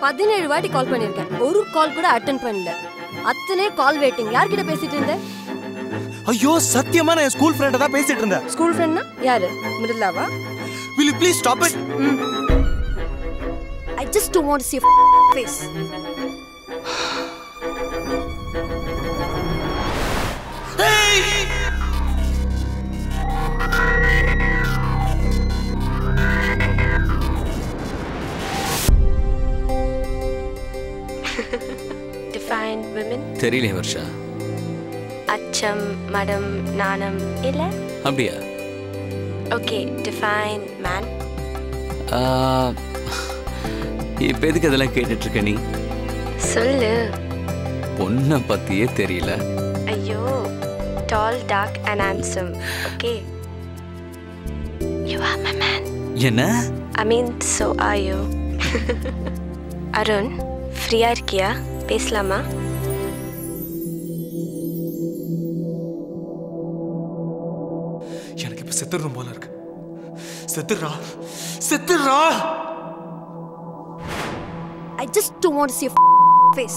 பதினேழு வாட்டி கால் பண்ணிருக்கேன் ஒரு கால் கூட அட்டன் பண்ணல அத்தனை கால் வெயிட்டிங் யார்கிட்ட பேசிட்டு இருந்த ஐயோ சத்தியமா நான் என் ஸ்கூல் ஃப்ரெண்ட தான் பேசிட்டு இருந்தேன் ஸ்கூல் ஃப்ரெண்ட்னா யாரு மிருதுலாவா will you please stop it I just don't want to see your face define women தெரியலையே வர்ஷா அச்சம் மடம் நாணம் இல்லை அப்படியா ஓகே டிஃபைன் மேன் இப்போ எதுக்கு அதெல்லாம் கேட்டுட்டு இருக்க நீ சொல்லு பொண்ணை பத்தியே தெரியல ஐயோ tall dark and handsome okay you are my man என்ன I mean so are you Arun ஃப்ரீயாக இருக்கியா பேசலாமா எனக்கு இப்ப செத்துறணும் போல இருக்கு செத்துடுறா செத்துடுறா I just don't want to see your face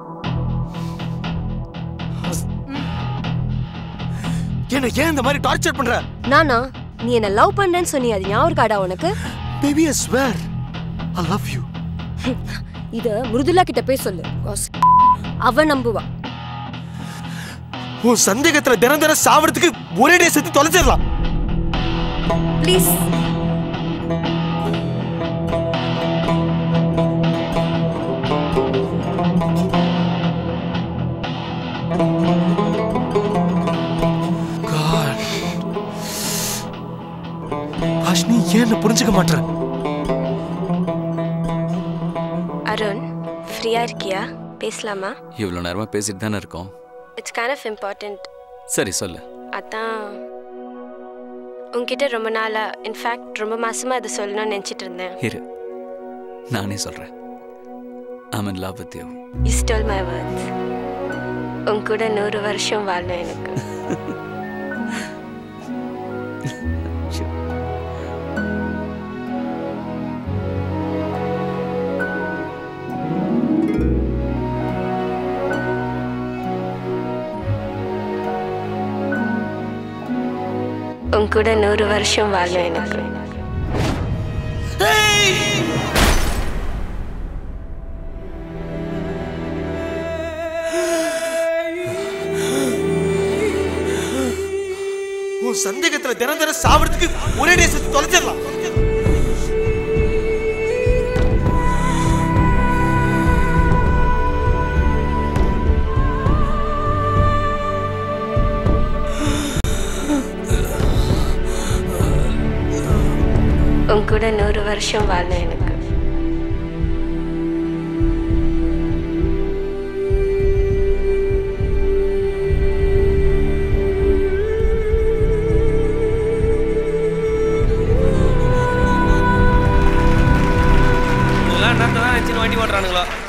என்ன ஏன் இந்த மாதிரி டார்ச்சர் பண்ற நானா நீ என்ன லவ் பண்றேன்னு சொன்னி அது ஞாபகம் இருக்காடா உனக்கு baby I swear I love you இத மிருதுலா கிட்ட போய் சொல்லு cause அவ நம்புவா உன் சந்தேகத்துல தினம் தினம் சாவறதுக்கு ஒரே டே செத்து தொலைச்சிடலாம் ப்ளீஸ் God. அஷ்னி ஏன் என்ன புரிஞ்சுக்க மாட்டேற அருண் ஃப்ரீயாக இருக்கியா பேசலாமா இவ்வளோ நேரமாக பேசிட்டு தானே இருக்கோம் இட்ஸ் கைண்ட் ஆஃப் இம்பார்ட்டண்ட் சரி சொல்லு அதான் உன்கிட்ட ரொம்ப நாளா இன்ஃபேக்ட் ரொம்ப மாசமா அதை சொல்லணும்னு நினச்சிட்டு இருந்தேன் இரு நானே சொல்கிறேன் I'm in love with you you stole my words உன் கூட நூறு வருஷம் வாழணும் எனக்கு உன் கூட நூறு வருஷம் வாழணும் எனக்கு உன் சந்தேகத்துல தினம் தினம் சாவறதுக்கு ஒரே டே செத்து தொலைச்சிடலாம் உன் கூட நூறு வருஷம் வாழணும் எனக்கு இதெல்லாம் என்னத்தான் வச்சு வண்டி ஓட்டுறானுங்களோ